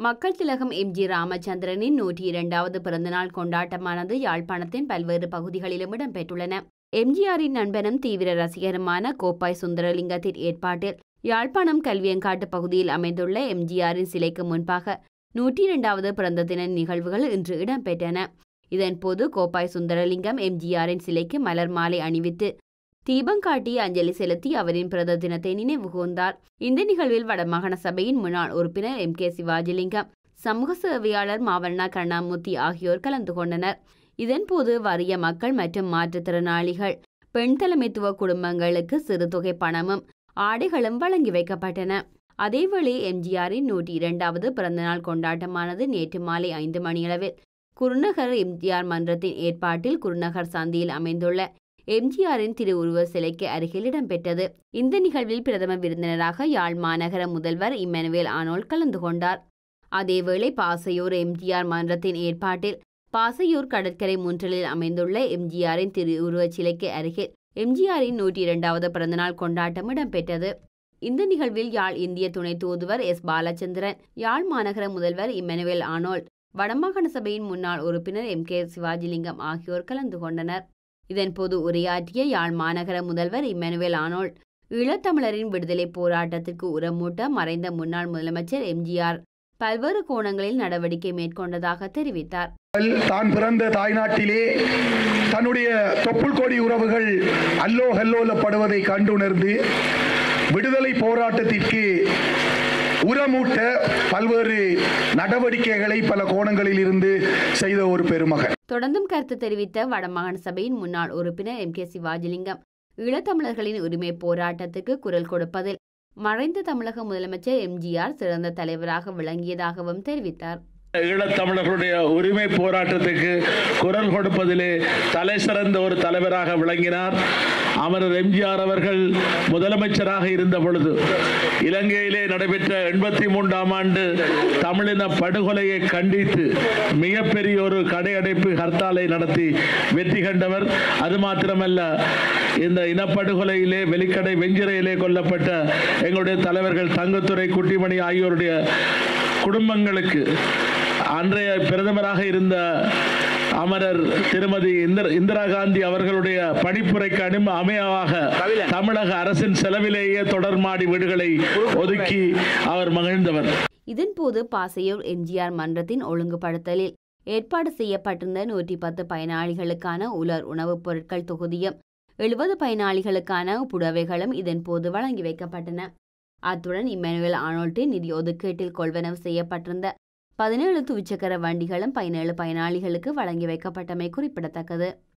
மக்கள் திலகம் எம்ஜி ராமச்சந்திரனின் நூற்றி இரண்டாவது பிறந்தநாள் கொண்டாட்டமானது யாழ்ப்பாணத்தின் பல்வேறு பகுதிகளிலும் இடம்பெற்றுள்ளன எம்ஜிஆரின் நண்பனும் தீவிர ரசிகருமான கோப்பாய் சுந்தரலிங்கத்தின் ஏற்பாட்டில் யாழ்ப்பாணம் கல்வியங்காட்டு பகுதியில் அமைந்துள்ள எம்ஜிஆரின் சிலைக்கு முன்பாக நூற்றி இரண்டாவது பிறந்த தின நிகழ்வுகள் இன்று இடம்பெற்றன இதன்போது கோப்பாய் சுந்தரலிங்கம் எம்ஜிஆரின் சிலைக்கு மலர் மாலை அணிவித்து தீபம் காட்டி அஞ்சலி செலுத்தி அவரின் பிறந்த தினத்தை நினைவு கூர்ந்தார் இந்த நிகழ்வில் வடமாகாண சபையின் முன்னாள் உறுப்பினர் எம் கே சிவாஜிலிங்கம் சமூக சேவையாளர் மாவண்ணா கருணாமூர்த்தி ஆகியோர் கலந்து கொண்டனர் இதன்போது வறிய மக்கள் மற்றும் மாற்றுத்திறனாளிகள் பெண் தலைமைத்துவ குடும்பங்களுக்கு சிறு தொகை பணமும் ஆடைகளும் வழங்கி வைக்கப்பட்டன அதேவேளை எம்ஜிஆரின் நூற்றி இரண்டாவது பிறந்தநாள் கொண்டாட்டமானது நேற்று மாலை ஐந்து மணியளவில் குருநகர் எம்ஜிஆர் மன்றத்தின் ஏற்பாட்டில் குருநகர் சந்தியில் அமைந்துள்ள எம்ஜிஆரின் திருவுருவ சிலைக்கு அருகில் இடம்பெற்றது இந்த நிகழ்வில் பிரதம விருந்தினராக யாழ் மாநகர முதல்வர் இம்மானுவேல் ஆனோல் கலந்து கொண்டார் அதேவேளை பாசையூர் எம்ஜிஆர் மன்றத்தின் ஏற்பாட்டில் பாசையூர் கடற்கரை முன்றலில் அமைந்துள்ள எம்ஜிஆரின் திருவுருவச் சிலைக்கு அருகில் எம்ஜிஆரின் நூற்றி இரண்டாவது பிறந்தநாள் கொண்டாட்டம் இடம்பெற்றது இந்த நிகழ்வில் யாழ் இந்திய துணை தூதுவர் எஸ் பாலச்சந்திரன் யாழ் மாநகர முதல்வர் இம்மானுவேல் ஆனோல்ட் வடமாகாண சபையின் முன்னாள் உறுப்பினர் எம் கே சிவாஜிலிங்கம் ஆகியோர் கலந்து கொண்டனர் இதன்போது உரையாற்றிய யாழ் மாநகர முதல்வர் இம்மானுவேல் ஆனோல்ட் ஈழத்தமிழரின் விடுதலை போராட்டத்திற்கு உரமூட்ட மறைந்த முன்னாள் முதலமைச்சர் எம்ஜிஆர் பல்வேறு கோணங்களில் நடவடிக்கை மேற்கொண்டதாக தெரிவித்தார் தான் பிறந்த தாய்நாட்டிலே தன்னுடைய தொப்புள் கொடி உறவுகள் அல்லோ ஹல்லோலப்படுவதை கண்டுணர்ந்து விடுதலை போராட்டத்திற்கு உரமூட்ட பல்வேறு நடவடிக்கைகளை பல கோணங்களில் இருந்து செய்த ஒரு பெருமகன் தொடர்ந்தும் கருத்து தெரிவித்த வடமாகாண சபையின் முன்னாள் உறுப்பினர் எம் கே சிவாஜிலிங்கம் ஈழத்தமிழர்களின் உரிமை போராட்டத்துக்கு குரல் கொடுப்பதில் மறைந்த தமிழக முதலமைச்சர் எம்ஜிஆர் சிறந்த தலைவராக விளங்கியதாகவும் தெரிவித்தார் ஈழத்தமிழர்களுடைய உரிமை போராட்டத்துக்கு குரல் கொடுப்பதிலே தலை சிறந்த ஒரு தலைவராக விளங்கினார் அமரர் எம்ஜிஆர் அவர்கள் முதலமைச்சராக இருந்த பொழுது இலங்கையிலே நடைபெற்ற எண்பத்தி மூன்றாம் ஆண்டு தமிழின படுகொலையை கண்டித்து மிகப்பெரிய ஒரு கடையடைப்பு ஹர்த்தாலை நடத்தி வெற்றி கண்டவர் அது மாத்திரமல்ல இந்த இனப்படுகொலையிலே வெளிக்கடை வெஞ்சிரையிலே கொல்லப்பட்ட எங்களுடைய தலைவர்கள் தங்கத்துறை குட்டிமணி ஆகியோருடைய குடும்பங்களுக்கு அன்றைய பிரதமராக இருந்த அமரர் திருமதி இந்திர இந்திரா காந்தி அவர்களுடைய பணிப்புரைக்கு அனும அமையவாக தமிழக அரசின் செலவிலேயே தொடர்மாடி வீடுகளை ஒதுக்கி அவர் மகிழ்ந்தவர் இதன்போது பாசையூர் எம்ஜிஆர் மன்றத்தின் ஒழுங்குபடுத்தலில் ஏற்பாடு செய்யப்பட்டிருந்த நூற்றி பத்து பயனாளிகளுக்கான உலர் உணவுப் பொருட்கள் தொகுதியும் எழுபது பயனாளிகளுக்கான புடவைகளும் இதன்போது வழங்கி வைக்கப்பட்டன அத்துடன் இம்மானுவேல் ஆனோல்ட்டின் நிதி ஒதுக்கீட்டில் கொள்வனவு செய்யப்பட்டிருந்த பதினேழு துவிச்சக்கர வண்டிகளும் பதினேழு பயனாளிகளுக்கு வழங்கி வைக்கப்பட்டமை குறிப்பிடத்தக்கது